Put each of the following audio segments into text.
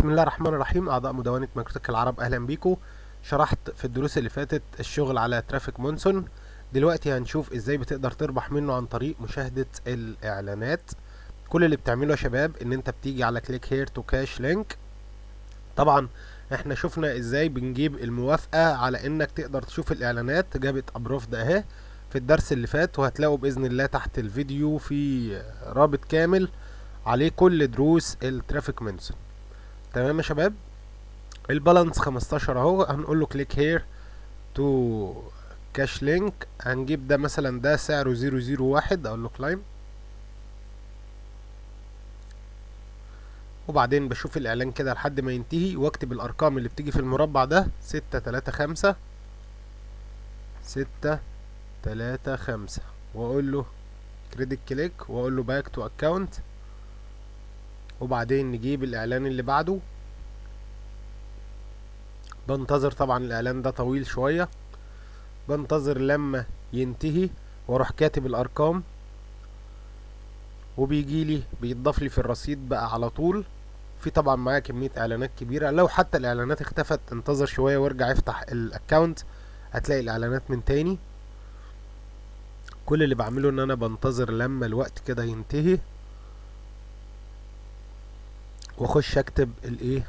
بسم الله الرحمن الرحيم اعضاء مدونة مايكروتك العرب اهلا بيكم شرحت في الدروس اللي فاتت الشغل على ترافيك مونسون دلوقتي هنشوف ازاي بتقدر تربح منه عن طريق مشاهدة الاعلانات كل اللي بتعمله يا شباب ان انت بتيجي على كليك هير تو كاش لينك طبعا احنا شفنا ازاي بنجيب الموافقة على انك تقدر تشوف الاعلانات جابت ابروفد اهي في الدرس اللي فات وهتلاقوا باذن الله تحت الفيديو في رابط كامل عليه كل دروس الترافيك مونسون تمام يا شباب البالانس 15 اهو هنقول له كليك هير تو كاش لينك هنجيب ده مثلا ده سعره 001 اقول له كلايم وبعدين بشوف الاعلان كده لحد ما ينتهي واكتب الارقام اللي بتيجي في المربع ده ستة تلاتة خمسة ستة تلاتة خمسة واقول له كريدت كليك واقول له باك تو اكاونت وبعدين نجيب الاعلان اللي بعده بنتظر طبعا الاعلان ده طويل شوية بنتظر لما ينتهي واروح كاتب الارقام وبيجي لي بيتضاف لي في الرصيد بقى على طول في طبعا معايا كمية اعلانات كبيرة لو حتى الاعلانات اختفت انتظر شوية وارجع افتح الاكونت هتلاقي الاعلانات من تاني كل اللي بعمله ان انا بنتظر لما الوقت كده ينتهي واخش اكتب الايه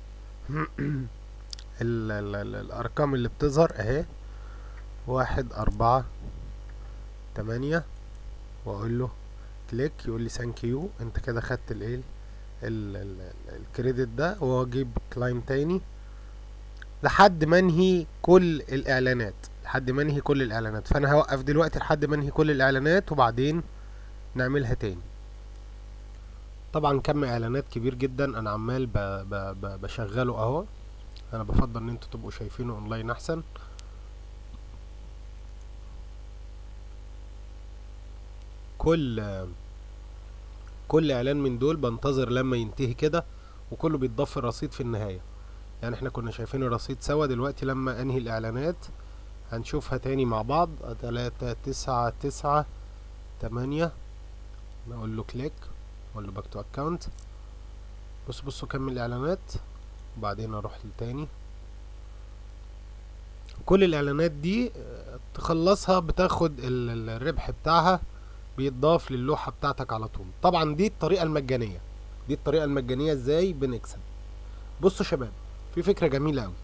ال ال ال الارقام اللي بتظهر اهي واحد اربعة تمانية واقول له كليك يقول لي ثانك يو انت كده خدت الايه الكريدت ده واجيب كلايم تاني لحد ما انهي كل الاعلانات لحد ما انهي كل الاعلانات فانا هوقف دلوقتي لحد ما انهي كل الاعلانات وبعدين نعملها تاني طبعا كم اعلانات كبير جدا انا عمال ب ب ب بشغله اهو انا بفضل ان انتوا تبقوا شايفينه اونلاين احسن كل كل اعلان من دول بنتظر لما ينتهي كده وكله بيتضاف في الرصيد في النهاية يعني احنا كنا شايفين الرصيد سوا دلوقتي لما انهي الاعلانات هنشوفها تاني مع بعض تلاتة تسعة تسعة تمانية نقول له كليك اقول له باك تو اكونت بص بصوا كمل الاعلانات وبعدين اروح لتاني كل الاعلانات دي تخلصها بتاخد الربح بتاعها بيتضاف للوحة بتاعتك على طول طبعا دي الطريقة المجانية دي الطريقة المجانية ازاي بنكسب بصوا شباب في فكرة جميلة اوي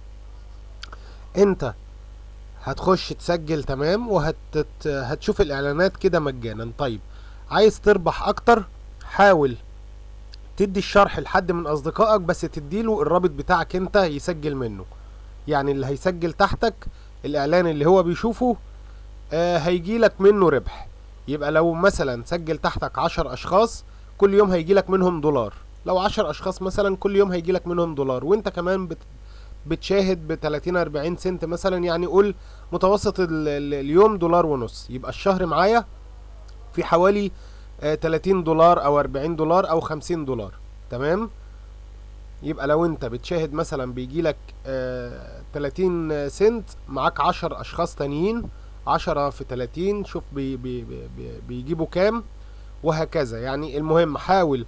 انت هتخش تسجل تمام وهت هتشوف الاعلانات كده مجانا طيب عايز تربح اكتر حاول تدي الشرح لحد من اصدقائك بس تديله الرابط بتاعك انت يسجل منه يعني اللي هيسجل تحتك الاعلان اللي هو بيشوفه آه هيجيلك منه ربح يبقى لو مثلا سجل تحتك عشر اشخاص كل يوم هيجيلك منهم دولار لو عشر اشخاص مثلا كل يوم هيجيلك منهم دولار وانت كمان بت بتشاهد ب 30 40 سنت مثلا يعني قول متوسط ال ال اليوم دولار ونص يبقى الشهر معايا في حوالي آه 30 دولار او 40 دولار او 50 دولار تمام يبقى لو انت بتشاهد مثلا بيجيلك آه 30 سنت معاك 10 اشخاص تانيين عشرة في تلاتين شوف بي بي بي بيجيبوا كام وهكذا يعني المهم حاول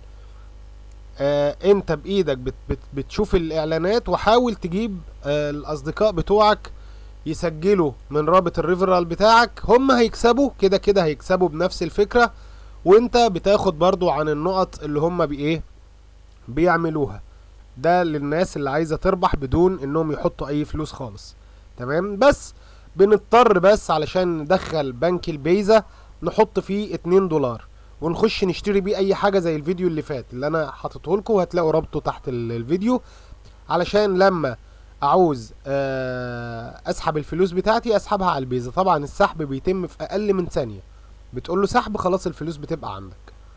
آه انت بايدك بت بت بتشوف الاعلانات وحاول تجيب آه الاصدقاء بتوعك يسجلوا من رابط الريفرال بتاعك هم هيكسبوا كده كده هيكسبوا بنفس الفكرة وانت بتاخد برضو عن النقط اللي هم بايه بيعملوها ده للناس اللي عايزة تربح بدون انهم يحطوا اي فلوس خالص تمام بس بنضطر بس علشان ندخل بنك البيزا نحط فيه اتنين دولار ونخش نشتري بيه اي حاجة زي الفيديو اللي فات اللي انا حاطته لكم وهتلاقوا رابطه تحت الفيديو علشان لما اعوز اسحب الفلوس بتاعتي اسحبها على البيزا طبعا السحب بيتم في اقل من ثانية بتقول له سحب خلاص الفلوس بتبقى عندك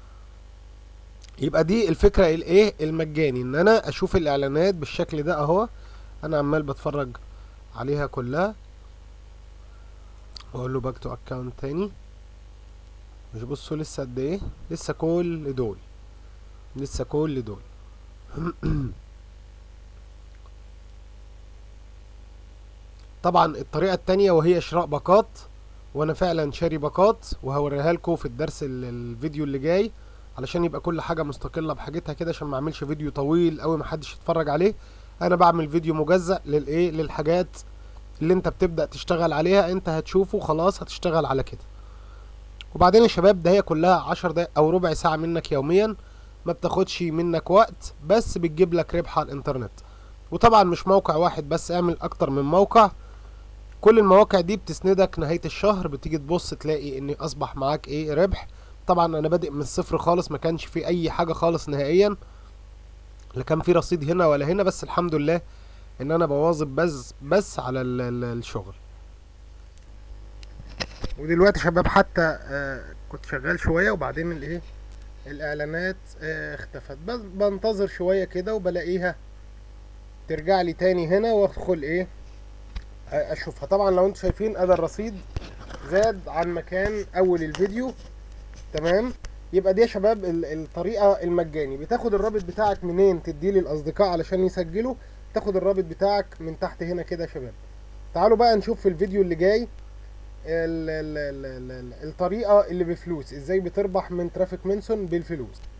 يبقى دي الفكرة الايه المجاني ان انا اشوف الاعلانات بالشكل ده اهو انا عمال بتفرج عليها كلها واقول له باك تو اكونت تاني مش بصوا لسه قد ايه لسه كل دول لسه كل دول طبعا الطريقة التانية وهي شراء باقات وانا فعلا شاري باقات وهوريها لكم في الدرس الفيديو اللي جاي علشان يبقى كل حاجه مستقله بحاجتها كده عشان ما اعملش فيديو طويل قوي محدش يتفرج عليه انا بعمل فيديو مجزأ للايه للحاجات اللي انت بتبدأ تشتغل عليها انت هتشوفه خلاص هتشتغل على كده وبعدين يا شباب ده هي كلها عشر دقايق او ربع ساعة منك يوميا ما بتاخدش منك وقت بس بتجيب لك ربح على الانترنت وطبعا مش موقع واحد بس اعمل اكتر من موقع كل المواقع دي بتسندك نهاية الشهر بتيجي تبص تلاقي ان اصبح معاك ايه ربح طبعا انا بادئ من الصفر خالص ما كانش في اي حاجة خالص نهائيا لا كان في رصيد هنا ولا هنا بس الحمد لله ان انا بواظب بس بس على ال ال الشغل ودلوقتي شباب حتى آه كنت شغال شوية وبعدين الايه الاعلانات آه اختفت بس بنتظر شوية كده وبلاقيها ترجع لي تاني هنا وادخل ايه آه اشوفها طبعا لو انتم شايفين ادي الرصيد زاد عن مكان اول الفيديو تمام يبقى دي يا شباب ال- الطريقة المجاني بتاخد الرابط بتاعك منين تديه للاصدقاء علشان يسجلوا تاخد الرابط بتاعك من تحت هنا كده يا شباب تعالوا بقى نشوف في الفيديو اللي جاي ال ال ال ال ال الطريقة اللي بفلوس ازاي بتربح من ترافيك منسون بالفلوس